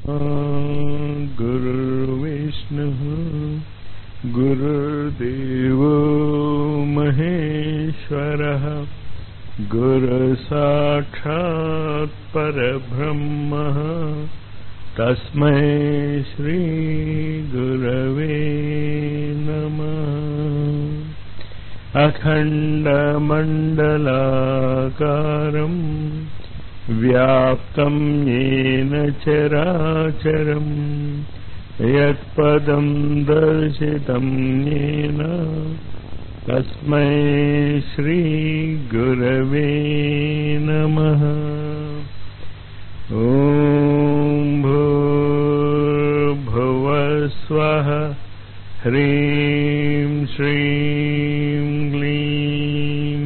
गुरुर्विष्णुः गुरुर्देवो महेश्वरः गुरुसाक्षात् परब्रह्मः तस्मै श्रीगुरवे नमः अखण्डमण्डलाकारम् व्याप्तं येन चराचरम् यत्पदं दर्शितं येन तस्मै श्रीगुरवे नमः ॐ भूर्भुवस्वः ह्रीं श्रीं क्लीं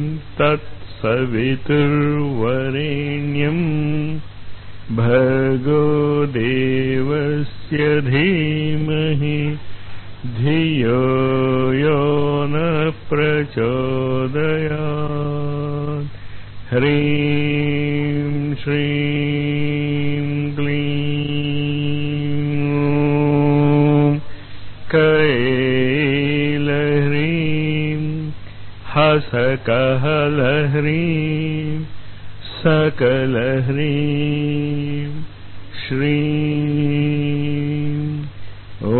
तत्सवितुर्वरेण्यम् भर्गो देवस्य धीमहि धियो यो न प्रचोदयात् ह्रीं श्रीं क्लीं कैलह्रीं हसकहलह्रीं सकलह्रीं श्रीं ॐ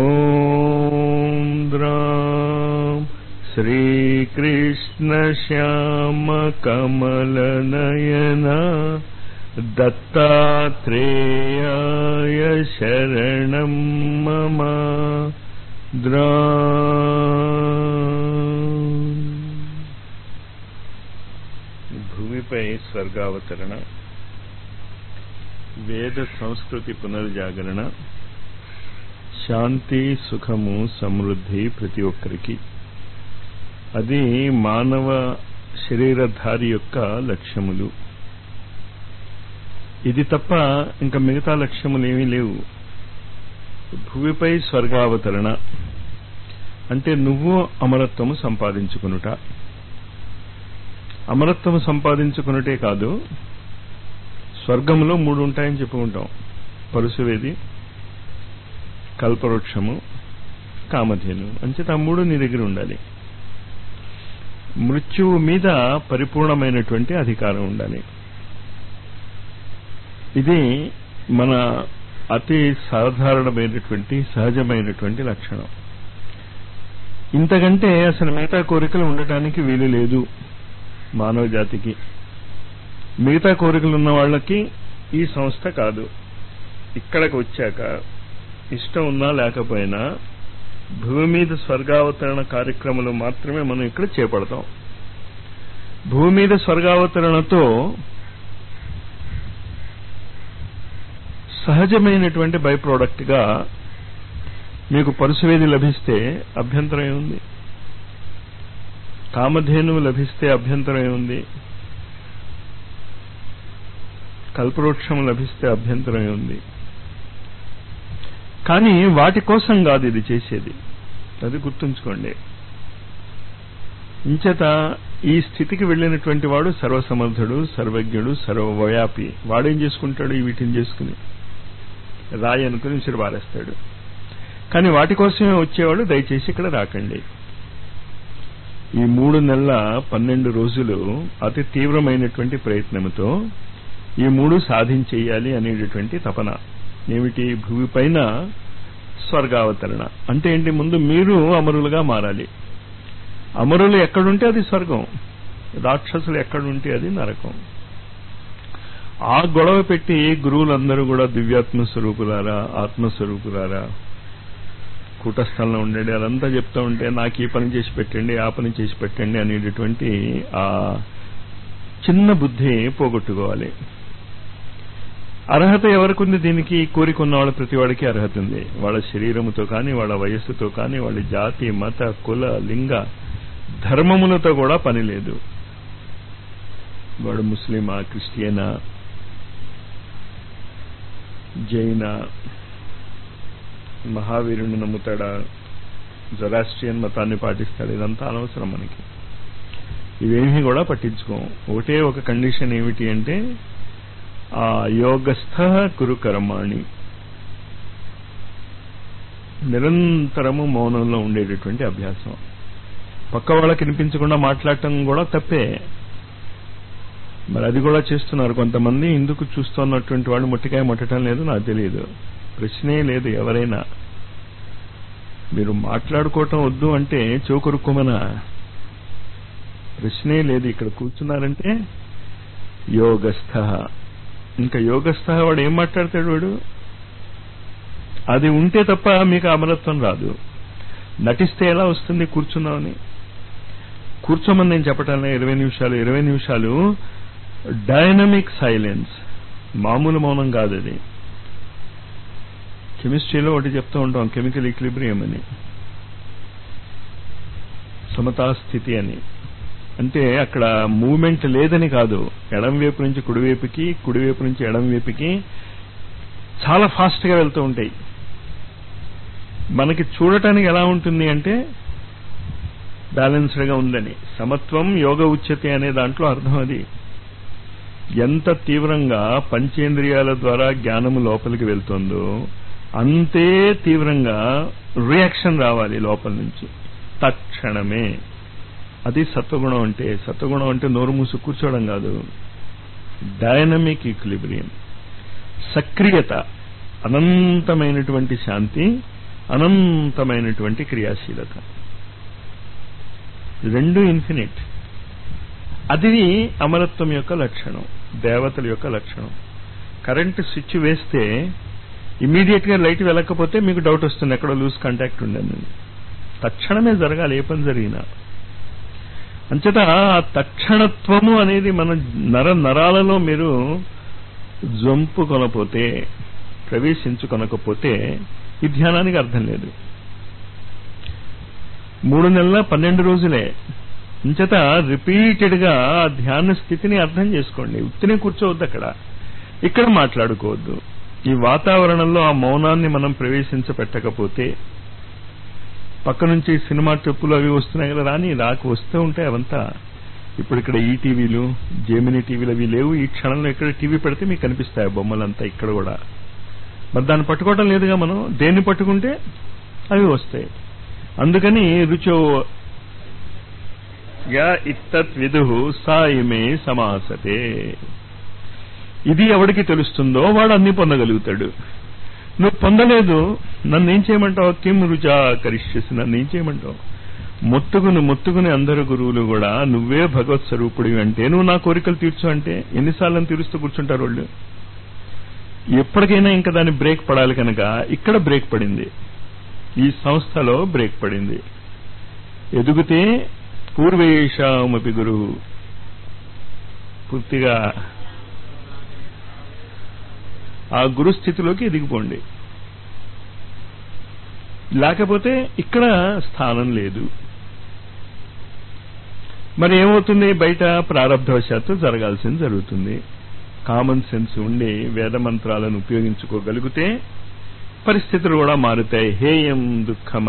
द्रां श्रीकृष्णश्यामकमलनयना दत्तात्रेयाय शरणं मम द्रा భూమిపై స్వర్గావతరణ వేద సంస్కృతి పునర్జాగరణ శాంతి సుఖము సమృద్ధి ప్రతి ఒక్కరికి అది మానవ శరీరధారి యొక్క లక్ష్యములు ఇది తప్ప ఇంకా మిగతా లక్ష్యములు ఏమీ లేవు భూమిపై స్వర్గావతరణ అంటే నువ్వు అమరత్వము సంపాదించుకునుట అమరత్వము సంపాదించుకున్నటే కాదు స్వర్గంలో మూడు ఉంటాయని చెప్పుకుంటాం పరుసువేది కల్పవృక్షము కామధేను అంచేత ఆ మూడు నీ దగ్గర ఉండాలి మృత్యువు మీద పరిపూర్ణమైనటువంటి అధికారం ఉండాలి ఇది మన అతి సాధారణమైనటువంటి సహజమైనటువంటి లక్షణం ఇంతకంటే అసలు మిగతా కోరికలు ఉండటానికి వీలు లేదు మానవ జాతికి మిగతా కోరికలు ఉన్న వాళ్ళకి ఈ సంస్థ కాదు ఇక్కడికి వచ్చాక ఇష్టం ఉన్నా లేకపోయినా భూమి మీద స్వర్గావతరణ కార్యక్రమాలు మాత్రమే మనం ఇక్కడ చేపడతాం భూమి మీద స్వర్గావతరణతో సహజమైనటువంటి బై గా మీకు పరుసువేది లభిస్తే అభ్యంతరం ఏముంది కామధేనువు లభిస్తే అభ్యంతరం ఏముంది కల్పవృక్షం లభిస్తే అభ్యంతరం ఏముంది కానీ వాటి కోసం కాదు ఇది చేసేది అది గుర్తుంచుకోండి ఇంచేత ఈ స్థితికి వెళ్ళినటువంటి వాడు సర్వసమర్థుడు సర్వజ్ఞుడు సర్వవ్యాపి వాడేం చేసుకుంటాడు వీటిని చేసుకుని రాయి అనుకుని విసిరి పారేస్తాడు కానీ వాటి కోసమే వచ్చేవాడు దయచేసి ఇక్కడ రాకండి ఈ మూడు నెలల పన్నెండు రోజులు అతి తీవ్రమైనటువంటి ప్రయత్నంతో ఈ మూడు సాధించేయాలి అనేటటువంటి తపన ఏమిటి భూమి పైన స్వర్గావతరణ అంటే ఏంటి ముందు మీరు అమరులుగా మారాలి అమరులు ఎక్కడుంటే అది స్వర్గం రాక్షసులు ఎక్కడుంటే అది నరకం ఆ గొడవ పెట్టి గురువులందరూ కూడా దివ్యాత్మ స్వరూపులారా ఆత్మస్వరూపులారా కూటస్థలంలో ఉండండి అదంతా చెప్తూ ఉంటే నాకు ఈ పని చేసి పెట్టండి ఆ పని చేసి పెట్టండి అనేటటువంటి ఆ చిన్న బుద్ధి పోగొట్టుకోవాలి అర్హత ఎవరికుంది దీనికి కోరిక ఉన్నవాళ్ళ ప్రతి వాడికి అర్హత ఉంది వాళ్ళ శరీరముతో కానీ వాళ్ళ వయస్సుతో కానీ వాళ్ళ జాతి మత కుల లింగ ధర్మములతో కూడా పని లేదు వాడు ముస్లిమా క్రిస్టియనా జైన మహావీరుని నమ్ముతాడా జొరాస్ట్రియన్ మతాన్ని పాటిస్తాడు ఇదంతా అనవసరం మనకి ఇవేమీ కూడా పట్టించుకోం ఒకటే ఒక కండిషన్ ఏమిటి అంటే ఆ యోగస్థ కురు కర్మాణి నిరంతరము మౌనంలో ఉండేటటువంటి అభ్యాసం పక్క వాళ్ళకి వినిపించకుండా మాట్లాడటం కూడా తప్పే మరి అది కూడా చేస్తున్నారు కొంతమంది ఇందుకు చూస్తున్నటువంటి వాళ్ళు ముట్టికాయ ముట్టడం లేదు నాకు తెలియదు ప్రశ్నే లేదు ఎవరైనా మీరు మాట్లాడుకోవటం వద్దు అంటే చౌకొరుక్కోమనా ప్రశ్నే లేదు ఇక్కడ కూర్చున్నారంటే యోగస్థ ఇంకా యోగస్థ వాడు ఏం మాట్లాడతాడు వాడు అది ఉంటే తప్ప మీకు అమరత్వం రాదు నటిస్తే ఎలా వస్తుంది కూర్చున్నామని కూర్చోమని నేను చెప్పటాలే ఇరవై నిమిషాలు ఇరవై నిమిషాలు డైనమిక్ సైలెన్స్ మామూలు మౌనం కాదు అది కెమిస్ట్రీలో ఒకటి చెప్తూ ఉంటాం కెమికల్ ఈక్లిబ్రియం అని సమతా స్థితి అని అంటే అక్కడ మూమెంట్ లేదని కాదు ఎడం వైపు నుంచి కుడివైపుకి కుడివైపు నుంచి ఎడం వైపుకి చాలా ఫాస్ట్గా వెళ్తూ ఉంటాయి మనకి చూడటానికి ఎలా ఉంటుంది అంటే బ్యాలెన్స్డ్గా ఉందని సమత్వం యోగ ఉచ్యతే అనే దాంట్లో అర్థం అది ఎంత తీవ్రంగా పంచేంద్రియాల ద్వారా జ్ఞానము లోపలికి వెళ్తుందో అంతే తీవ్రంగా రియాక్షన్ రావాలి లోపల నుంచి తక్షణమే అది సత్వగుణం అంటే సత్వగుణం అంటే నోరు మూసు కూర్చోవడం కాదు డైనమిక్ ఈక్లిబ్రియం సక్రియత అనంతమైనటువంటి శాంతి అనంతమైనటువంటి క్రియాశీలత రెండు ఇన్ఫినిట్ అది అమరత్వం యొక్క లక్షణం దేవతల యొక్క లక్షణం కరెంట్ స్విచ్ వేస్తే ఇమీడియట్ గా లైట్ వెళ్ళకపోతే మీకు డౌట్ వస్తుంది ఎక్కడో లూజ్ కాంటాక్ట్ ఉండని తక్షణమే జరగాలి ఏ పని జరిగినా అంచేత ఆ తక్షణత్వము అనేది మన నర నరాలలో మీరు జంపు కొనపోతే ప్రవేశించుకొనకపోతే ఈ ధ్యానానికి అర్థం లేదు మూడు నెలల పన్నెండు రోజులే ఇంచేత రిపీటెడ్ గా ఆ ధ్యాన స్థితిని అర్థం చేసుకోండి ఉత్తినే కూర్చోవద్దు అక్కడ ఇక్కడ మాట్లాడుకోవద్దు ఈ వాతావరణంలో ఆ మౌనాన్ని మనం ప్రవేశించపెట్టకపోతే పక్క నుంచి సినిమా ట్రిప్పులు అవి వస్తున్నాయి కదా రాని రాకు వస్తూ ఉంటాయి అవంతా ఇప్పుడు ఇక్కడ ఈ టీవీలు జేమినీ టీవీలు అవి లేవు ఈ క్షణంలో ఇక్కడ టీవీ పెడితే మీకు కనిపిస్తాయి బొమ్మలంతా ఇక్కడ కూడా మరి దాన్ని పట్టుకోవటం లేదుగా మనం దేన్ని పట్టుకుంటే అవి వస్తాయి అందుకని రుచో యా ఇత్తత్ విదు సా ఇమే సమాసతే ఇది ఎవడికి తెలుస్తుందో వాడు అన్ని పొందగలుగుతాడు నువ్వు పొందలేదు నన్ను ఏం చేయమంటావు కిం రుచా కరిష్యసి నన్ను ఏం చేయమంటావు మొత్తుకుని మొత్తుకుని అందరు గురువులు కూడా నువ్వే భగవత్ స్వరూపుడివి అంటే నువ్వు నా కోరికలు తీర్చు అంటే ఎన్నిసార్లు తీరుస్తూ కూర్చుంటారు వాళ్ళు ఎప్పటికైనా ఇంకా దాని బ్రేక్ పడాలి కనుక ఇక్కడ బ్రేక్ పడింది ఈ సంస్థలో బ్రేక్ పడింది ఎదుగుతే పూర్వేషామపి గురువు పూర్తిగా ఆ గురు స్థితిలోకి ఎదిగిపోండి లేకపోతే ఇక్కడ స్థానం లేదు మరి ఏమవుతుంది బయట ప్రారంభవశాత్తు జరగాల్సింది జరుగుతుంది కామన్ సెన్స్ ఉండి వేద మంత్రాలను ఉపయోగించుకోగలిగితే పరిస్థితులు కూడా మారుతాయి హేయం దుఃఖమ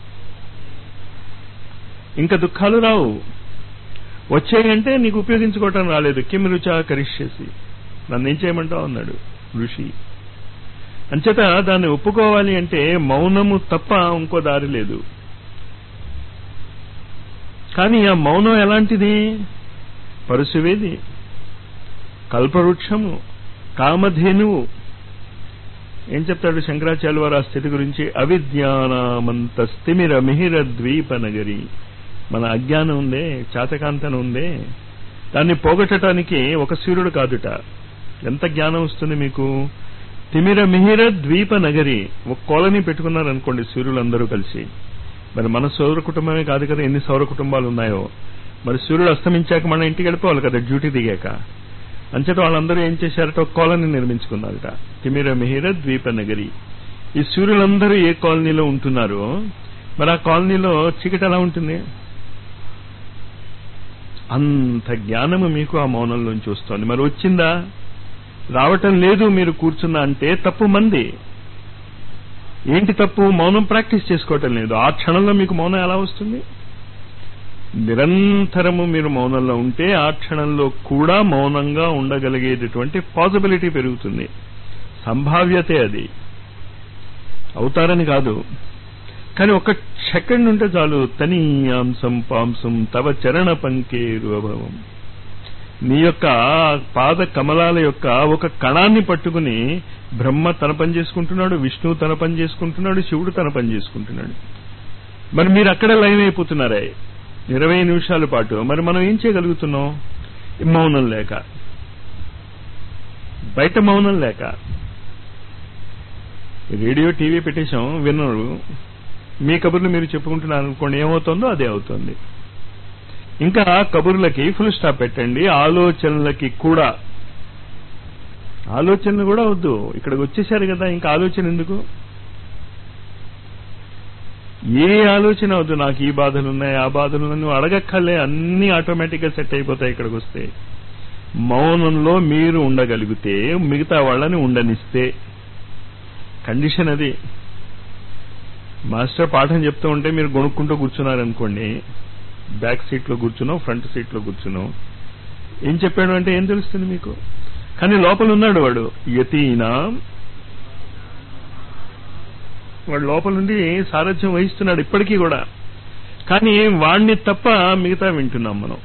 ఇంకా దుఃఖాలు రావు వచ్చాయంటే నీకు ఉపయోగించుకోవటం రాలేదు కిమ్ రుచా కరిష్యసి నన్ను ఏం చేయమంటావు అన్నాడు ఋషి అంచేత దాన్ని ఒప్పుకోవాలి అంటే మౌనము తప్ప ఇంకో దారి లేదు కానీ ఆ మౌనం ఎలాంటిది పరుశువేది కల్పవృక్షము కామధేనువు ఏం చెప్తాడు శంకరాచార్య వారు ఆ స్థితి గురించి అవిజ్ఞానమంత స్థిమిర మిహిర ద్వీప నగరి మన అజ్ఞానం ఉందే చాతకాంతన ఉందే దాన్ని పోగొట్టడానికి ఒక సూర్యుడు కాదుట ఎంత జ్ఞానం వస్తుంది మీకు తిమిర మిహిర ద్వీప నగరి ఒక కాలనీ పెట్టుకున్నారనుకోండి సూర్యులందరూ కలిసి మరి మన సౌర కుటుంబమే కాదు కదా ఎన్ని సౌర కుటుంబాలు ఉన్నాయో మరి సూర్యుడు అస్తమించాక మన ఇంటికి వెళ్ళిపోవాలి కదా డ్యూటీ దిగాక అంచేత వాళ్ళందరూ ఏం చేశారట ఒక కాలనీ నిర్మించుకున్నారట తిమిర మిహిర ద్వీప నగరి ఈ సూర్యులందరూ ఏ కాలనీలో ఉంటున్నారో మరి ఆ కాలనీలో చీకటి ఎలా ఉంటుంది అంత జ్ఞానము మీకు ఆ మౌనంలోంచి వస్తోంది మరి వచ్చిందా రావటం లేదు మీరు కూర్చున్నా అంటే తప్పు మంది ఏంటి తప్పు మౌనం ప్రాక్టీస్ చేసుకోవటం లేదు ఆ క్షణంలో మీకు మౌనం ఎలా వస్తుంది నిరంతరము మీరు మౌనంలో ఉంటే ఆ క్షణంలో కూడా మౌనంగా ఉండగలిగేటటువంటి పాసిబిలిటీ పెరుగుతుంది సంభావ్యతే అది అవుతారని కాదు కానీ ఒక సెకండ్ ఉంటే చాలు తనీయాంసం పాంసం తవ చరణ పంకేరు అభవం నీ యొక్క పాద కమలాల యొక్క ఒక కణాన్ని పట్టుకుని బ్రహ్మ తన పని చేసుకుంటున్నాడు విష్ణువు తన పని చేసుకుంటున్నాడు శివుడు తన పని చేసుకుంటున్నాడు మరి మీరు అక్కడ లైన్ అయిపోతున్నారే ఇరవై నిమిషాల పాటు మరి మనం ఏం చేయగలుగుతున్నాం మౌనం లేక బయట మౌనం లేక రేడియో టీవీ పెట్టేశాం విన్నారు మీ కబుర్లు మీరు చెప్పుకుంటున్నారు అనుకోండి ఏమవుతుందో అదే అవుతుంది ఇంకా కబుర్లకి ఫుల్ స్టాప్ పెట్టండి ఆలోచనలకి కూడా ఆలోచనలు కూడా వద్దు ఇక్కడికి వచ్చేసారు కదా ఇంకా ఆలోచన ఎందుకు ఏ ఆలోచన వద్దు నాకు ఈ బాధలు ఉన్నాయి ఆ బాధలు ఉన్నాయి నువ్వు అడగక్కర్లే అన్ని ఆటోమేటిక్ గా సెట్ అయిపోతాయి ఇక్కడికి వస్తే మౌనంలో మీరు ఉండగలిగితే మిగతా వాళ్ళని ఉండనిస్తే కండిషన్ అది మాస్టర్ పాఠం చెప్తూ ఉంటే మీరు గొనుక్కుంటూ కూర్చున్నారనుకోండి బ్యాక్ సీట్లో కూర్చునో ఫ్రంట్ సీట్లో కూర్చునో ఏం చెప్పాడు అంటే ఏం తెలుస్తుంది మీకు కానీ లోపల ఉన్నాడు వాడు యతీనా వాడు లోపల నుండి సారథ్యం వహిస్తున్నాడు ఇప్పటికీ కూడా కానీ వాణ్ణి తప్ప మిగతా వింటున్నాం మనం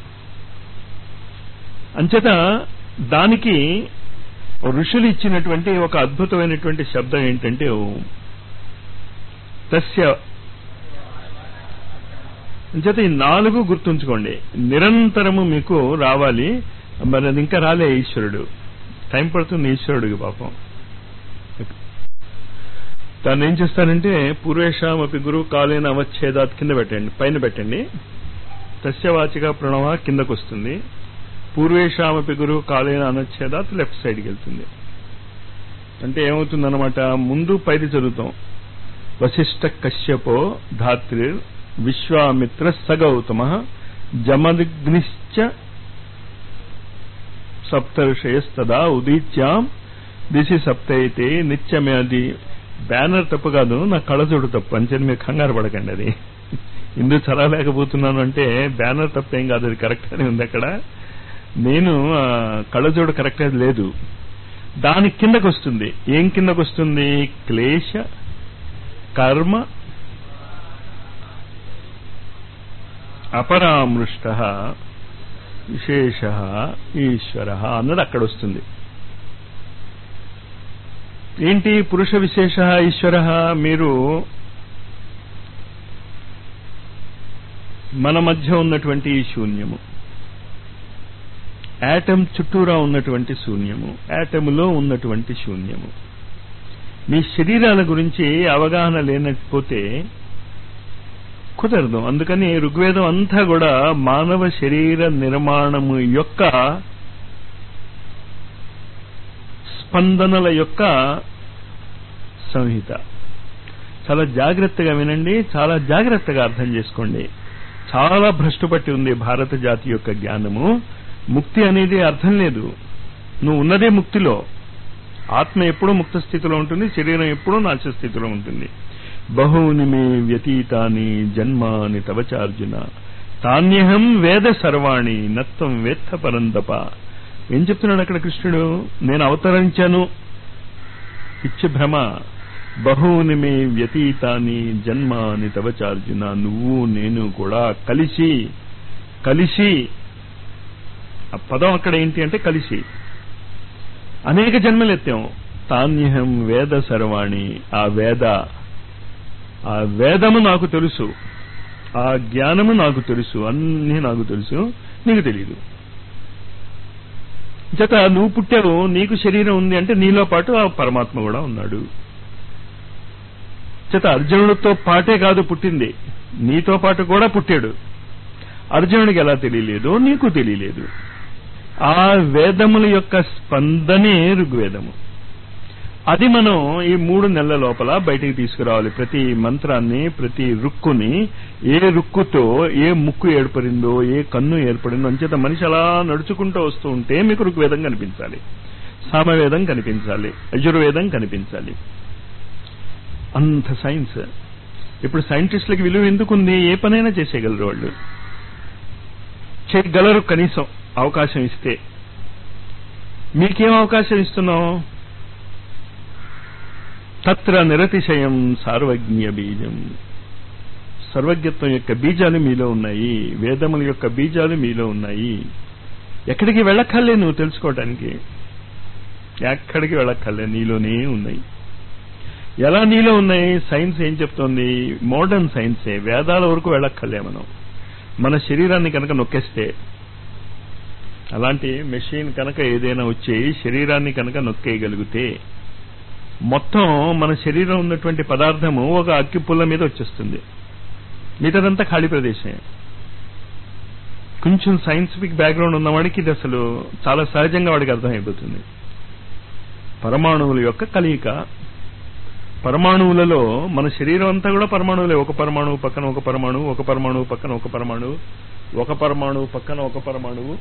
అంచేత దానికి ఋషులు ఇచ్చినటువంటి ఒక అద్భుతమైనటువంటి శబ్దం ఏంటంటే ఓం తస్య అంచేత ఈ నాలుగు గుర్తుంచుకోండి నిరంతరము మీకు రావాలి మరి అది ఇంకా రాలే ఈశ్వరుడు టైం పడుతుంది ఈశ్వరుడికి పాపం దాన్ని ఏం చేస్తారంటే పూర్వేషామపి గురు కాలేన అవచ్ఛేదాత్ కింద పెట్టండి పైన పెట్టండి తస్యవాచిక ప్రణవ కిందకు వస్తుంది పూర్వేషామపి గురు కాలేన అనచ్ఛేదాత్ లెఫ్ట్ సైడ్కి వెళ్తుంది అంటే ఏమవుతుందన్నమాట ముందు పైది చదువుతాం వశిష్ట కశ్యపో ధాత్రి విశ్వామిత్ర సగౌతమ జమదగ్నిశ్చ సప్తర్షయస్తదా ఉదీత్యాం దిశి సప్తయితే నిత్యమే అది బ్యానర్ తప్పు కాదు నా కళ్ళజోడు తప్పు అంచేది మీరు కంగారు పడకండి అది ఇందుకు చదవలేకపోతున్నాను అంటే బ్యానర్ తప్పు ఏం కాదు అది కరెక్ట్ అని ఉంది అక్కడ నేను కళ్ళజోడు కరెక్ట్ అది లేదు దాని కిందకు వస్తుంది ఏం కిందకు వస్తుంది క్లేశ కర్మ అపరామృష్ట విశేష ఈశ్వర అన్నది అక్కడ వస్తుంది ఏంటి పురుష విశేష ఈశ్వర మీరు మన మధ్య ఉన్నటువంటి ఈ శూన్యము యాటమ్ చుట్టూరా ఉన్నటువంటి శూన్యము యాటములో ఉన్నటువంటి శూన్యము మీ శరీరాల గురించి అవగాహన లేనకపోతే కుదరదు అందుకని ఋగ్వేదం అంతా కూడా మానవ శరీర నిర్మాణము యొక్క స్పందనల యొక్క సంహిత చాలా జాగ్రత్తగా వినండి చాలా జాగ్రత్తగా అర్థం చేసుకోండి చాలా భ్రష్టుపట్టి ఉంది భారత జాతి యొక్క జ్ఞానము ముక్తి అనేది అర్థం లేదు నువ్వు ఉన్నదే ముక్తిలో ఆత్మ ఎప్పుడూ ముక్త స్థితిలో ఉంటుంది శరీరం ఎప్పుడూ నాశ స్థితిలో ఉంటుంది బహూని మే వ్యతీతాని జన్మాని తవచార్జున తాన్యహం వేద సర్వాణి నత్వం వేత్త పరందప ఏం చెప్తున్నాడు అక్కడ కృష్ణుడు నేను అవతరించాను పిచ్చి భ్రమ బహూని మే వ్యతీతాని జన్మాని తవచార్జున నువ్వు నేను కూడా కలిసి కలిసి ఆ పదం అక్కడ ఏంటి అంటే కలిసి అనేక జన్మలు ఎత్తాం తాన్యహం వేద సర్వాణి ఆ వేద ఆ వేదము నాకు తెలుసు ఆ జ్ఞానము నాకు తెలుసు అన్నీ నాకు తెలుసు నీకు తెలియదు చేత నువ్వు పుట్టావు నీకు శరీరం ఉంది అంటే నీలో పాటు ఆ పరమాత్మ కూడా ఉన్నాడు చేత అర్జునుడితో పాటే కాదు పుట్టింది నీతో పాటు కూడా పుట్టాడు అర్జునుడికి ఎలా తెలియలేదు నీకు తెలియలేదు ఆ వేదముల యొక్క స్పందనే ఋగ్వేదము అది మనం ఈ మూడు నెలల లోపల బయటికి తీసుకురావాలి ప్రతి మంత్రాన్ని ప్రతి రుక్కుని ఏ రుక్కుతో ఏ ముక్కు ఏర్పడిందో ఏ కన్ను ఏర్పడిందో అంచేత మనిషి అలా నడుచుకుంటూ వస్తూ ఉంటే మీకు ఋగ్వేదం కనిపించాలి సామవేదం కనిపించాలి యజుర్వేదం కనిపించాలి అంత సైన్స్ ఇప్పుడు సైంటిస్టులకి విలువ ఎందుకుంది ఏ పనైనా చేసేయగలరు వాళ్ళు చేయగలరు కనీసం అవకాశం ఇస్తే మీకేం అవకాశం ఇస్తున్నాం తత్ర నిరతిశయం సార్వజ్ఞ బీజం సర్వజ్ఞత్వం యొక్క బీజాలు మీలో ఉన్నాయి వేదముల యొక్క బీజాలు మీలో ఉన్నాయి ఎక్కడికి వెళ్ళక్కర్లే నువ్వు తెలుసుకోవటానికి ఎక్కడికి వెళ్ళక్కర్లే నీలోనే ఉన్నాయి ఎలా నీలో ఉన్నాయి సైన్స్ ఏం చెప్తోంది మోడర్న్ సైన్సే వేదాల వరకు వెళ్ళక్కర్లే మనం మన శరీరాన్ని కనుక నొక్కేస్తే అలాంటి మెషిన్ కనుక ఏదైనా వచ్చి శరీరాన్ని కనుక నొక్కేయగలిగితే మొత్తం మన శరీరం ఉన్నటువంటి పదార్థము ఒక అక్కి పుల్ల మీద వచ్చేస్తుంది మిగతాదంతా ఖాళీ ప్రదేశమే కొంచెం సైంటిఫిక్ బ్యాక్గ్రౌండ్ ఉన్నవాడికి ఇది అసలు చాలా సహజంగా వాడికి అర్థమైపోతుంది పరమాణువుల యొక్క కలయిక పరమాణువులలో మన శరీరం అంతా కూడా పరమాణువులే ఒక పరమాణువు పక్కన ఒక పరమాణువు ఒక పరమాణువు పక్కన ఒక పరమాణువు ఒక పరమాణువు పక్కన ఒక పరమాణువు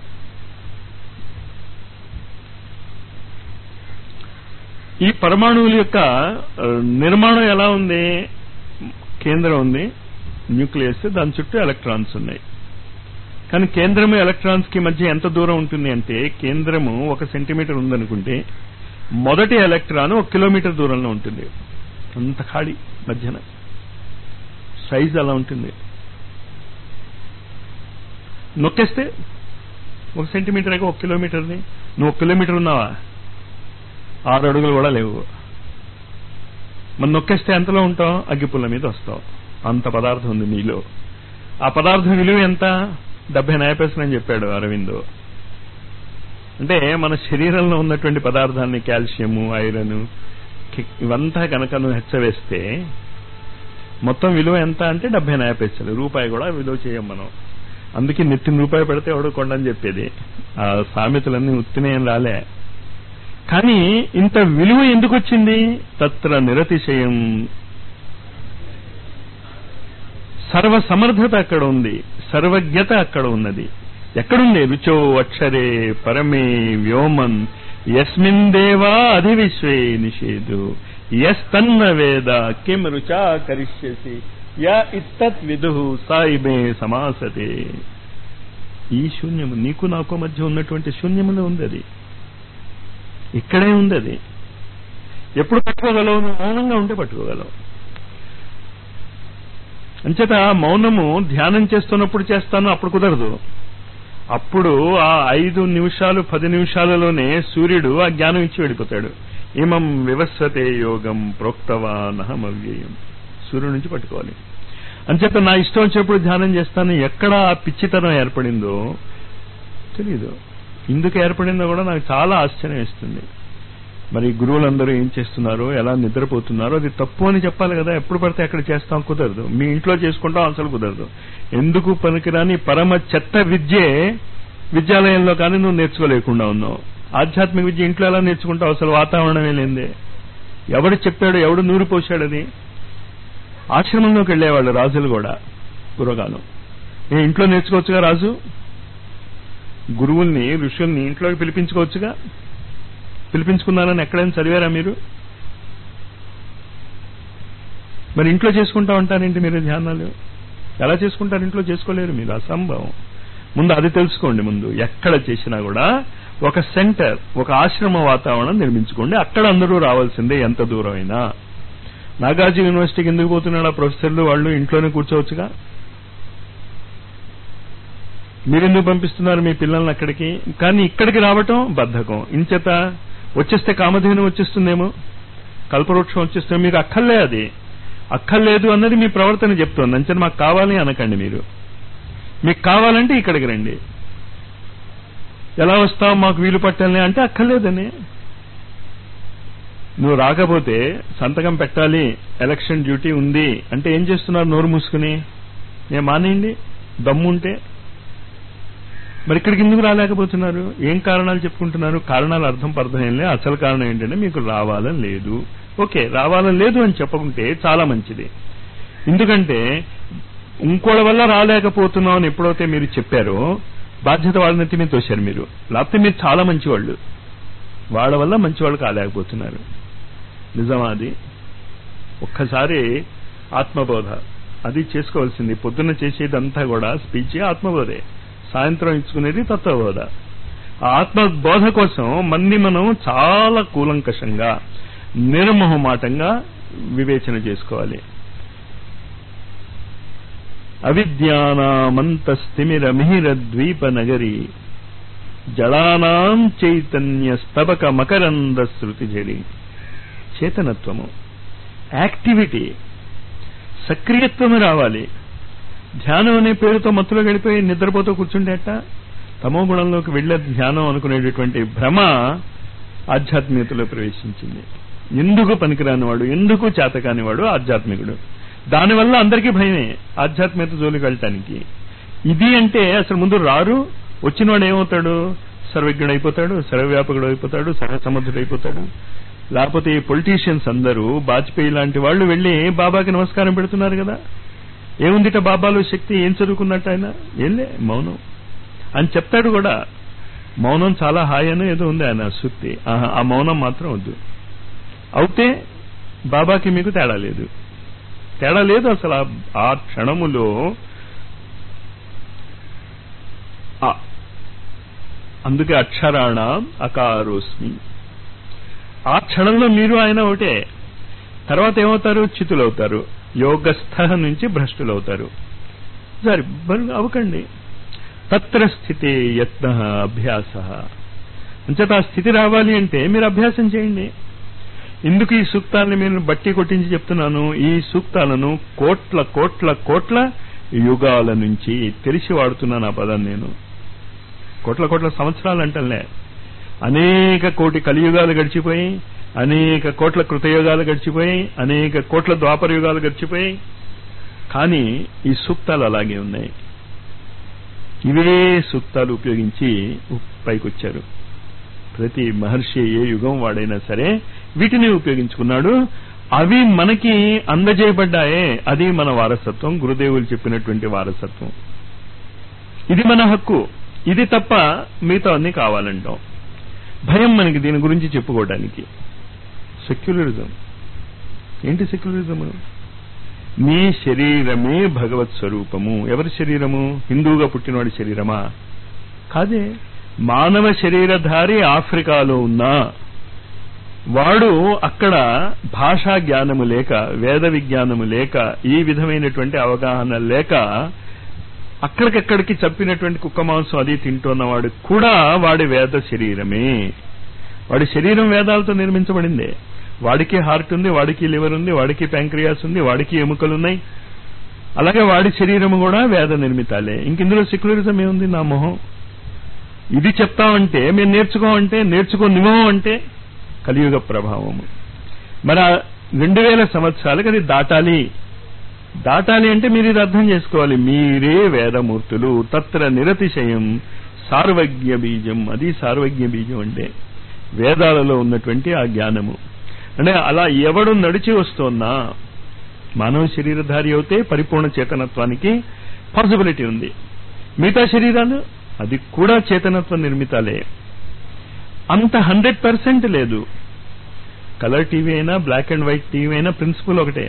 ఈ పరమాణువుల యొక్క ఆ, నిర్మాణం ఎలా ఉంది కేంద్రం ఉంది న్యూక్లియస్ దాని చుట్టూ ఎలక్ట్రాన్స్ ఉన్నాయి కానీ కేంద్రము ఎలక్ట్రాన్స్ కి మధ్య ఎంత దూరం ఉంటుంది అంటే కేంద్రము ఒక సెంటీమీటర్ ఉందనుకుంటే మొదటి ఎలక్ట్రాన్ ఒక కిలోమీటర్ దూరంలో ఉంటుంది అంత ఖాళీ మధ్యన సైజ్ అలా ఉంటుంది నొక్కేస్తే ఒక సెంటీమీటర్ ఒక కిలోమీటర్ని నువ్వు ఒక కిలోమీటర్ ఉన్నావా ఆరు అడుగులు కూడా లేవు మనం నొక్కేస్తే ఎంతలో ఉంటాం అగ్గిపుల్ల మీద వస్తాం అంత పదార్థం ఉంది నీలో ఆ పదార్థం విలువ ఎంత డెబ్బై నయపైసలు అని చెప్పాడు అరవిందో అంటే మన శరీరంలో ఉన్నటువంటి పదార్థాన్ని కాల్షియము ఐరన్ ఇవంతా కనుక నువ్వు హెచ్చవేస్తే మొత్తం విలువ ఎంత అంటే డెబ్బై నయపైసలు రూపాయి కూడా విలువ చేయం మనం అందుకే నెత్తిన రూపాయి పెడితే ఎవడో కొండని చెప్పేది ఆ సామెతలన్నీ ఉత్తినేం రాలే కానీ ఇంత విలువ ఎందుకు వచ్చింది తత్ర నిరతిశయం సర్వ సమర్థత అక్కడ ఉంది సర్వజ్ఞత అక్కడ ఉన్నది ఎక్కడుంది రుచో అక్షరే పరమే వ్యోమన్ యస్మిన్ దేవా అధివిశ్వే నిషేధు యస్ తన్న వేద కిం రుచా కరిష్యసి యా ఇత్తత్ విదు సాయిబే సమాసతే ఈ శూన్యము నీకు నాకు మధ్య ఉన్నటువంటి శూన్యములో ఉంది అది ఇక్కడే ఉంది అది ఎప్పుడు పట్టుకోగలవు నువ్వు మౌనంగా ఉంటే పట్టుకోగలవు అంచేత మౌనము ధ్యానం చేస్తున్నప్పుడు చేస్తాను అప్పుడు కుదరదు అప్పుడు ఆ ఐదు నిమిషాలు పది నిమిషాలలోనే సూర్యుడు ఆ జ్ఞానం ఇచ్చి వెళ్ళిపోతాడు ఇమం వివస్వతే యోగం ప్రోక్తవానహమవ్యయం సూర్యుడి నుంచి పట్టుకోవాలి అంచేత నా ఇష్టం వచ్చినప్పుడు ధ్యానం చేస్తాను ఎక్కడ ఆ పిచ్చితనం ఏర్పడిందో తెలీదు ఎందుకు ఏర్పడిందో కూడా నాకు చాలా ఆశ్చర్యం ఇస్తుంది మరి గురువులందరూ ఏం చేస్తున్నారో ఎలా నిద్రపోతున్నారో అది తప్పు అని చెప్పాలి కదా ఎప్పుడు పడితే అక్కడ చేస్తాం కుదరదు మీ ఇంట్లో చేసుకుంటాం అసలు కుదరదు ఎందుకు పనికిరాని పరమ చెత్త విద్యే విద్యాలయంలో కానీ నువ్వు నేర్చుకోలేకుండా ఉన్నావు ఆధ్యాత్మిక విద్య ఇంట్లో ఎలా నేర్చుకుంటావు అసలు వాతావరణమే లేదే ఎవడు చెప్పాడు ఎవడు నూరు పోశాడు అది ఆశ్రమంలోకి వెళ్ళేవాళ్ళు రాజులు కూడా పూర్వకాలం ఏ ఇంట్లో నేర్చుకోవచ్చుగా రాజు గురువుల్ని ఋషుల్ని ఇంట్లోకి పిలిపించుకోవచ్చుగా పిలిపించుకున్నారని ఎక్కడైనా చదివారా మీరు మరి ఇంట్లో చేసుకుంటా ఉంటారేంటి మీరు ధ్యానాలు ఎలా చేసుకుంటారు ఇంట్లో చేసుకోలేరు మీరు అసంభవం ముందు అది తెలుసుకోండి ముందు ఎక్కడ చేసినా కూడా ఒక సెంటర్ ఒక ఆశ్రమ వాతావరణం నిర్మించుకోండి అక్కడ అందరూ రావాల్సిందే ఎంత దూరం అయినా నాగార్జున యూనివర్సిటీకి ఎందుకు పోతున్నాడు ఆ ప్రొఫెసర్లు వాళ్ళు ఇంట్లోనే కూర్చోవచ్చుగా మీరెందుకు పంపిస్తున్నారు మీ పిల్లల్ని అక్కడికి కానీ ఇక్కడికి రావటం బద్ధకం ఇంచేత వచ్చేస్తే కామధేను వచ్చేస్తుందేమో కల్పవృక్షం వచ్చేస్తే మీకు అక్కర్లే అది అక్కర్లేదు అన్నది మీ ప్రవర్తన చెప్తోంది అంచేత మాకు కావాలి అనకండి మీరు మీకు కావాలంటే ఇక్కడికి రండి ఎలా వస్తావు మాకు వీలు పట్టాలని అంటే అక్కర్లేదని నువ్వు రాకపోతే సంతకం పెట్టాలి ఎలక్షన్ డ్యూటీ ఉంది అంటే ఏం చేస్తున్నారు నోరు మూసుకుని ఏ మానేయండి దమ్ముంటే మరి ఇక్కడికి ఎందుకు రాలేకపోతున్నారు ఏం కారణాలు చెప్పుకుంటున్నారు కారణాలు అర్థం పర్థం ఏం లేదు అసలు కారణం ఏంటంటే మీకు రావాలని లేదు ఓకే రావాలని లేదు అని చెప్పకుంటే చాలా మంచిది ఎందుకంటే ఇంకోళ్ళ వల్ల రాలేకపోతున్నాం అని ఎప్పుడైతే మీరు చెప్పారో బాధ్యత వాళ్ళ నెత్తి మీద తోశారు మీరు లేకపోతే మీరు చాలా మంచివాళ్ళు వాళ్ళ వల్ల మంచివాళ్ళు కాలేకపోతున్నారు నిజమా అది ఒక్కసారి ఆత్మబోధ అది చేసుకోవాల్సింది పొద్దున్న చేసేదంతా కూడా స్పీచ్ ఆత్మబోధే సాయంత్రం ఇచ్చుకునేది తత్వబోధ ఆ ఆత్మబోధ కోసం మంది మనం చాలా కూలంకషంగా నిర్మోహమాటంగా వివేచన చేసుకోవాలి అవిద్యానామంతస్తిమిరమిహిరద్వీప నగరి జడానాం చైతన్య స్తబక మకరంద శృతి జడి చేతనత్వము యాక్టివిటీ సక్రియత్వము రావాలి ధ్యానం అనే పేరుతో మత్తులో గడిపోయి నిద్రపోతూ కూర్చుండేట తమో గుణంలోకి వెళ్లే ధ్యానం అనుకునేటటువంటి భ్రమ ఆధ్యాత్మికతలో ప్రవేశించింది ఎందుకు పనికిరాని వాడు ఎందుకు చేతకానివాడు ఆధ్యాత్మికుడు దానివల్ల అందరికీ భయమే ఆధ్యాత్మికత జోలికి వెళ్ళటానికి ఇది అంటే అసలు ముందు రారు వచ్చినవాడు ఏమవుతాడు సర్వజ్ఞుడు అయిపోతాడు సర్వవ్యాపకుడు అయిపోతాడు సర్వసమర్థుడు అయిపోతాడు లేకపోతే ఈ పొలిటీషియన్స్ అందరూ వాజ్పేయి లాంటి వాళ్ళు వెళ్లి బాబాకి నమస్కారం పెడుతున్నారు కదా ఏముందిట బాబాలో శక్తి ఏం చదువుకున్నట్టు ఆయన ఏంలే మౌనం అని చెప్తాడు కూడా మౌనం చాలా హాయ్ అని ఏదో ఉంది ఆయన సూక్తి ఆహా, ఆ మౌనం మాత్రం వద్దు అవుతే బాబాకి మీకు తేడా లేదు తేడా లేదు అసలు ఆ- ఆ క్షణములో ఆ. అందుకే అక్షరాణ అకారోస్మి ఆ క్షణంలో మీరు ఆయన ఒకటే తర్వాత ఏమవుతారు చితులవుతారు యోగస్థ నుంచి భ్రష్టులవుతారు సరే బరు- అవ్వకండి తత్ర స్థితి యత్న అభ్యాస అంచేత ఆ స్థితి రావాలి అంటే మీరు అభ్యాసం చేయండి ఎందుకు ఈ సూక్తాలను నేను బట్టి కొట్టించి చెప్తున్నాను ఈ సూక్తాలను కోట్ల కోట్ల కోట్ల యుగాల నుంచి తెలిసి వాడుతున్నాను ఆ పదాన్ని నేను కోట్ల కోట్ల సంవత్సరాలు అంటలే అనేక కోటి కలియుగాలు గడిచిపోయి అనేక కోట్ల కృతయుగాలు గడిచిపోయి అనేక కోట్ల ద్వాపర యుగాలు గడిచిపోయి కానీ ఈ సూక్తాలు అలాగే ఉన్నాయి ఇవే సూక్తాలు ఉపయోగించి పైకొచ్చారు ప్రతి మహర్షి ఏ యుగం వాడైనా సరే వీటిని ఉపయోగించుకున్నాడు అవి మనకి అందజేయబడ్డాయే అది మన వారసత్వం గురుదేవులు చెప్పినటువంటి వారసత్వం ఇది మన హక్కు ఇది తప్ప మిగతా అన్ని కావాలంటాం భయం మనకి దీని గురించి చెప్పుకోవడానికి సెక్యులరిజం ఏంటి సెక్యులరిజం నీ శరీరమే భగవత్ స్వరూపము ఎవరి శరీరము హిందువుగా పుట్టినవాడి శరీరమా కాదే మానవ శరీరధారి ఆఫ్రికాలో ఉన్నా వాడు అక్కడ భాషా జ్ఞానము లేక వేద విజ్ఞానము లేక ఈ విధమైనటువంటి అవగాహన లేక అక్కడికక్కడికి చంపినటువంటి కుక్క మాంసం అది తింటున్నవాడు కూడా వాడి వేద శరీరమే వాడి శరీరం వేదాలతో నిర్మించబడిందే వాడికి హార్ట్ ఉంది వాడికి లివర్ ఉంది వాడికి ప్యాంక్రియాస్ ఉంది వాడికి ఎముకలు ఉన్నాయి అలాగే వాడి శరీరము కూడా వేద నిర్మితాలే ఇంకెందులో సెక్యులరిజం ఏముంది నా మొహం ఇది చెప్తామంటే మేము నేర్చుకోమంటే నేర్చుకోనివ్వం అంటే కలియుగ ప్రభావము మరి ఆ రెండు వేల సంవత్సరాలకు అది దాటాలి దాటాలి అంటే మీరు ఇది అర్థం చేసుకోవాలి మీరే వేదమూర్తులు తత్ర నిరతిశయం సార్వజ్ఞ బీజం అది సార్వజ్ఞ బీజం అంటే వేదాలలో ఉన్నటువంటి ఆ జ్ఞానము అంటే అలా ఎవడు నడిచి వస్తోన్నా మానవ శరీరధారి అవుతే పరిపూర్ణ చేతనత్వానికి పాసిబిలిటీ ఉంది మిగతా శరీరాలు అది కూడా చేతనత్వ నిర్మితాలే అంత హండ్రెడ్ పర్సెంట్ లేదు కలర్ టీవీ అయినా బ్లాక్ అండ్ వైట్ టీవీ అయినా ప్రిన్సిపల్ ఒకటే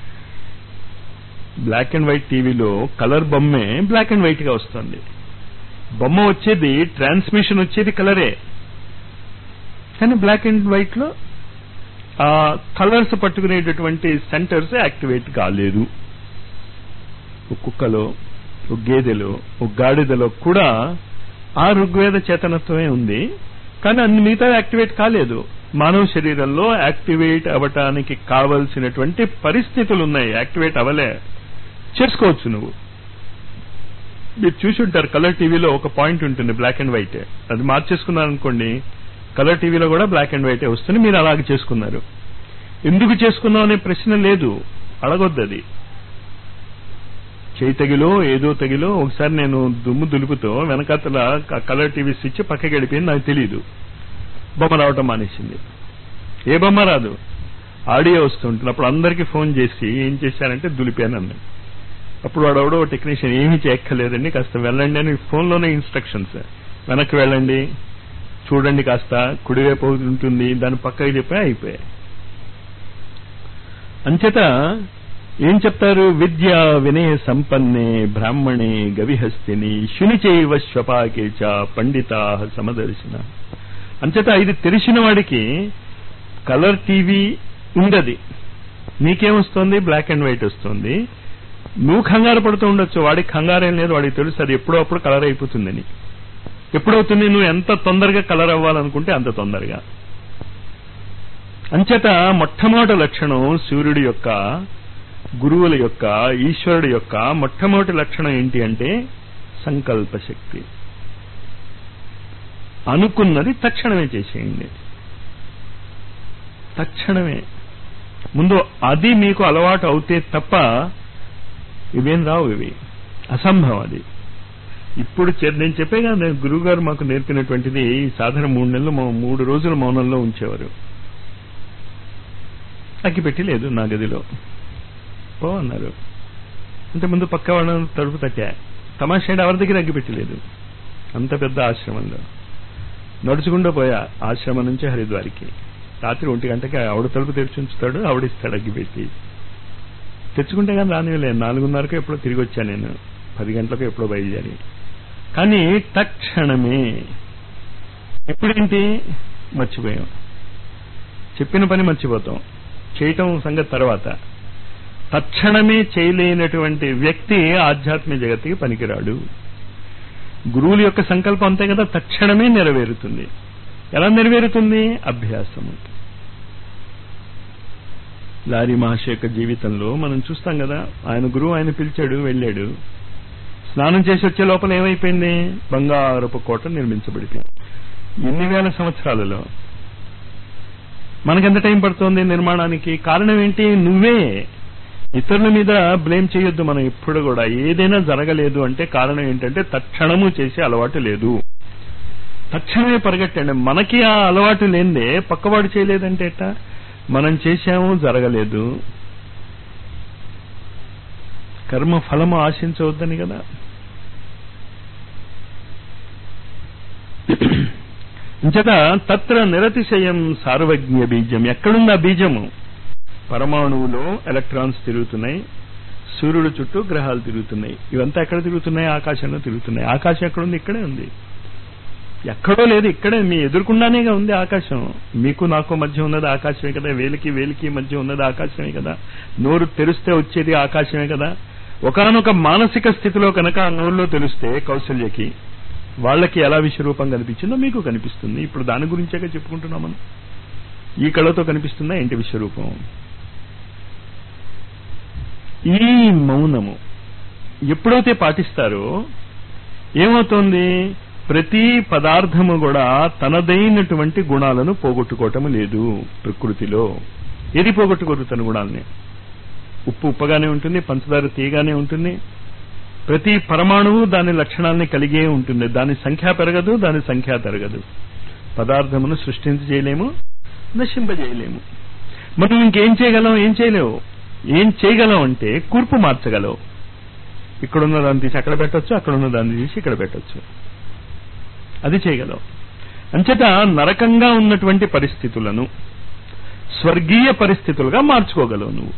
బ్లాక్ అండ్ వైట్ టీవీలో కలర్ బొమ్మే బ్లాక్ అండ్ వైట్ గా వస్తుంది బొమ్మ వచ్చేది ట్రాన్స్మిషన్ వచ్చేది కలరే కానీ బ్లాక్ అండ్ వైట్ లో ఆ కలర్స్ పట్టుకునేటటువంటి సెంటర్స్ యాక్టివేట్ కాలేదు ఒక కుక్కలో ఒక గేదెలో ఒక గాడిదలో కూడా ఆ ఋగ్వేద చేతనత్వమే ఉంది కానీ అన్ని మిగతా యాక్టివేట్ కాలేదు మానవ శరీరంలో యాక్టివేట్ అవ్వటానికి కావలసినటువంటి పరిస్థితులు ఉన్నాయి యాక్టివేట్ అవ్వలే చేసుకోవచ్చు నువ్వు మీరు చూసి ఉంటారు కలర్ టీవీలో ఒక పాయింట్ ఉంటుంది బ్లాక్ అండ్ వైట్ అది మార్చేసుకున్నారనుకోండి కలర్ టీవీలో కూడా బ్లాక్ అండ్ వైటే వస్తుంది మీరు అలాగే చేసుకున్నారు ఎందుకు చేసుకున్నాం అనే ప్రశ్న లేదు అడగొద్దు అది చేయి తగిలో ఏదో తగిలో ఒకసారి నేను దుమ్ము దులుపుతో వెనకాతల కలర్ టీవీ స్విచ్ పక్కకి గడిపోయింది నాకు తెలియదు బొమ్మ రావటం మానేసింది ఏ బొమ్మ రాదు ఆడియో వస్తుంటుంది అప్పుడు అందరికీ ఫోన్ చేసి ఏం చేశారంటే దులిపాను అన్నాడు అప్పుడు వాడెవడో టెక్నీషియన్ ఏమీ చేయక్కర్లేదండి కాస్త వెళ్ళండి అని ఫోన్లోనే ఇన్స్ట్రక్షన్స్ వెనక్కి వెళ్ళండి చూడండి కాస్త కుడివైపు ఉంటుంది దాని పక్కకి చెప్పి అయిపోయాయి అంచేత ఏం చెప్తారు విద్య వినయ సంపన్నే బ్రాహ్మణే గవిహస్తిని శునిచైవ శ్వపాకే చ పండితా సమదర్శన అంచేత ఇది తెలిసిన వాడికి కలర్ టీవీ ఉండదు నీకేమొస్తుంది బ్లాక్ అండ్ వైట్ వస్తుంది నువ్వు కంగారు పడుతూ ఉండొచ్చు వాడికి కంగారేం లేదు వాడికి తెలుసు అది ఎప్పుడో అప్పుడు కలర్ అయిపోతుందని ఎప్పుడవుతుంది నువ్వు ఎంత తొందరగా కలర్ అవ్వాలనుకుంటే అంత తొందరగా అంచేత మొట్టమొదటి లక్షణం సూర్యుడి యొక్క గురువుల యొక్క ఈశ్వరుడి యొక్క మొట్టమొదటి లక్షణం ఏంటి అంటే సంకల్ప శక్తి అనుకున్నది తక్షణమే చేసేయండి తక్షణమే ముందు అది మీకు అలవాటు అవుతే తప్ప ఇవేం రావు ఇవి అసంభవం అది ఇప్పుడు చే- నేను చెప్పే కదా గురువు గారు మాకు నేర్పినటువంటిది ఈ సాధారణ మూడు నెలలు మౌ- మూడు రోజులు మౌనంలో ఉంచేవారు అగ్గిపెట్టి లేదు నా గదిలో పో అన్నారు అంటే ముందు పక్క వాళ్ళని తలుపు తట్టా తమాషా ఎవరి దగ్గర అగ్గిపెట్టి లేదు అంత పెద్ద ఆశ్రమంలో నడుచుకుంటూ పోయా ఆశ్రమం నుంచి హరిద్వార్కి రాత్రి ఒంటి గంటకి ఆవిడ తలుపు తెరిచి ఉంచుతాడు ఆవిడిస్తాడు అగ్గిపెట్టి తెచ్చుకుంటే కానీ రానివ్వలేదు నాలుగున్నరకు ఎప్పుడో తిరిగి వచ్చాను నేను పది గంటలకు ఎప్పుడో బయలుదేరి కానీ తక్షణమే ఎప్పుడేంటి మర్చిపోయాం చెప్పిన పని మర్చిపోతాం చేయటం సంగతి తర్వాత తక్షణమే చేయలేనటువంటి వ్యక్తి ఆధ్యాత్మిక జగత్తుకి పనికిరాడు గురువుల యొక్క సంకల్పం అంతే కదా తక్షణమే నెరవేరుతుంది ఎలా నెరవేరుతుంది అభ్యాసము లారీ మహర్షి యొక్క జీవితంలో మనం చూస్తాం కదా ఆయన గురువు ఆయన పిలిచాడు వెళ్ళాడు స్నానం చేసి వచ్చే లోపల ఏమైపోయింది బంగారపు కోట నిర్మించబడిపోయింది ఎన్ని వేల సంవత్సరాలలో మనకెంత టైం పడుతోంది నిర్మాణానికి కారణం ఏంటి నువ్వే ఇతరుల మీద బ్లేమ్ చేయొద్దు మనం ఎప్పుడు కూడా ఏదైనా జరగలేదు అంటే కారణం ఏంటంటే తక్షణము చేసే అలవాటు లేదు తక్షణమే పరిగెట్టండి మనకి ఆ అలవాటు లేనిదే పక్కవాడు చేయలేదంటే ఎట్టా మనం చేశాము జరగలేదు కర్మ ఫలము ఆశించవద్దని కదా ఇంచట తత్ర నిరతిశయం సార్వజ్ఞ బీజం ఎక్కడుంది ఆ బీజము పరమాణువులో ఎలక్ట్రాన్స్ తిరుగుతున్నాయి సూర్యుడు చుట్టూ గ్రహాలు తిరుగుతున్నాయి ఇవంతా ఎక్కడ తిరుగుతున్నాయి ఆకాశంలో తిరుగుతున్నాయి ఆకాశం ఎక్కడుంది ఇక్కడే ఉంది ఎక్కడో లేదు ఇక్కడే మీ ఎదురుకుండానేగా ఉంది ఆకాశం మీకు నాకు మధ్య ఉన్నది ఆకాశమే కదా వేలికి వేలికి మధ్య ఉన్నది ఆకాశమే కదా నోరు తెరిస్తే వచ్చేది ఆకాశమే కదా ఒకనొక మానసిక స్థితిలో కనుక ఆ నోరులో తెలిస్తే కౌశల్యకి వాళ్ళకి ఎలా విశ్వరూపం కనిపించిందో మీకు కనిపిస్తుంది ఇప్పుడు దాని గురించేగా చెప్పుకుంటున్నాం మనం ఈ కళతో కనిపిస్తుందా ఏంటి విశ్వరూపం ఈ మౌనము ఎప్పుడైతే పాటిస్తారో ఏమవుతోంది ప్రతి పదార్థము కూడా తనదైనటువంటి గుణాలను పోగొట్టుకోవటం లేదు ప్రకృతిలో ఏది పోగొట్టుకోరు తన గుణాలని ఉప్పు ఉప్పగానే ఉంటుంది పంచదార తీయగానే ఉంటుంది ప్రతి పరమాణువు దాని లక్షణాన్ని కలిగే ఉంటుంది దాని సంఖ్య పెరగదు దాని సంఖ్య తరగదు పదార్థమును సృష్టించ చేయలేము నశింపజేయలేము మనం ఇంకేం చేయగలం ఏం చేయలేవు ఏం చేయగలం అంటే కూర్పు మార్చగలవు ఇక్కడున్న దాన్ని తీసి అక్కడ పెట్టొచ్చు అక్కడ ఉన్న దాన్ని తీసి ఇక్కడ పెట్టొచ్చు అది చేయగలవు అంచేత నరకంగా ఉన్నటువంటి పరిస్థితులను స్వర్గీయ పరిస్థితులుగా మార్చుకోగలవు నువ్వు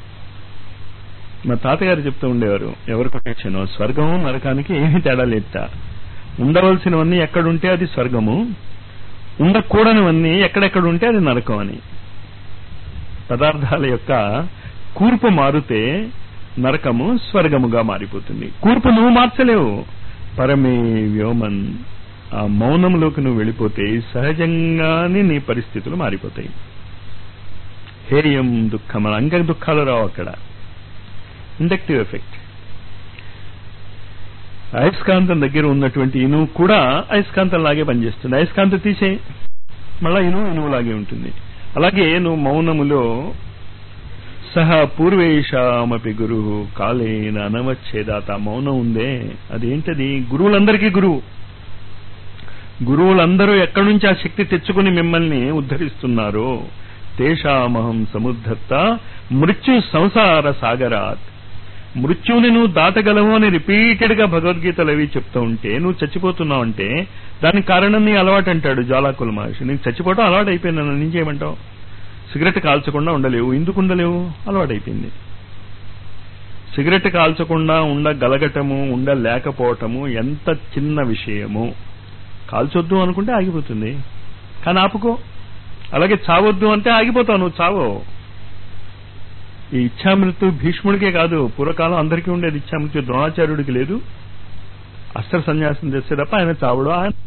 మా తాతగారు చెప్తూ ఉండేవారు ఎవరు కొటేషన్ స్వర్గము నరకానికి ఏమీ తేడా లేట ఉండవలసినవన్నీ ఎక్కడుంటే అది స్వర్గము ఉండకూడనివన్నీ ఎక్కడెక్కడ ఉంటే అది నరకం అని పదార్థాల యొక్క కూర్పు మారితే నరకము స్వర్గముగా మారిపోతుంది కూర్పు నువ్వు మార్చలేవు పరమే వ్యోమన్ ఆ మౌనంలోకి నువ్వు వెళ్ళిపోతే సహజంగానే నీ పరిస్థితులు మారిపోతాయి హేయం దుఃఖం అంగ దుఃఖాలు రావు అక్కడ ఇండక్టివ్ ఎఫెక్ట్ అయస్కాంతం దగ్గర ఉన్నటువంటి ఇనువు కూడా అయస్కాంతం లాగే పనిచేస్తుంది అయస్కాంతం తీసే మళ్ళా ఇనువు ఇనువు లాగే ఉంటుంది అలాగే నువ్వు మౌనములో సహ పూర్వేషామపి గురు కాలేన అనవచ్చేదాత మౌనం ఉందే అదేంటది గురువులందరికీ గురువు గురువులందరూ ఎక్కడి నుంచి ఆ శక్తి తెచ్చుకుని మిమ్మల్ని ఉద్ధరిస్తున్నారో తేషామహం సముద్ధత్త మృత్యు సంసార సాగరాత్ మృత్యువుని నువ్వు దాటగలవు అని రిపీటెడ్ గా భగవద్గీతలు అవి చెప్తూ ఉంటే నువ్వు చచ్చిపోతున్నావు అంటే దానికి కారణం నీ అలవాటు అంటాడు జ్వాలాకుల మహర్షి నీకు చచ్చిపోవటం అలవాటు అయిపోయింది నన్ను నుంచి చేయమంటావు సిగరెట్ కాల్చకుండా ఉండలేవు ఎందుకు ఉండలేవు అలవాటు అయిపోయింది సిగరెట్ కాల్చకుండా ఉండగలగటము ఉండలేకపోవటము ఎంత చిన్న విషయము కాల్చొద్దు అనుకుంటే ఆగిపోతుంది కానీ ఆపుకో అలాగే చావొద్దు అంటే ఆగిపోతావు నువ్వు చావో ఈ ఇచ్ఛామృత్యు భీష్ముడికే కాదు పూర్వకాలం అందరికీ ఉండేది ఇచ్ఛామృత్యు ద్రోణాచార్యుడికి లేదు అస్త్ర సన్యాసం చేస్తే తప్ప ఆయన చావడు ఆయన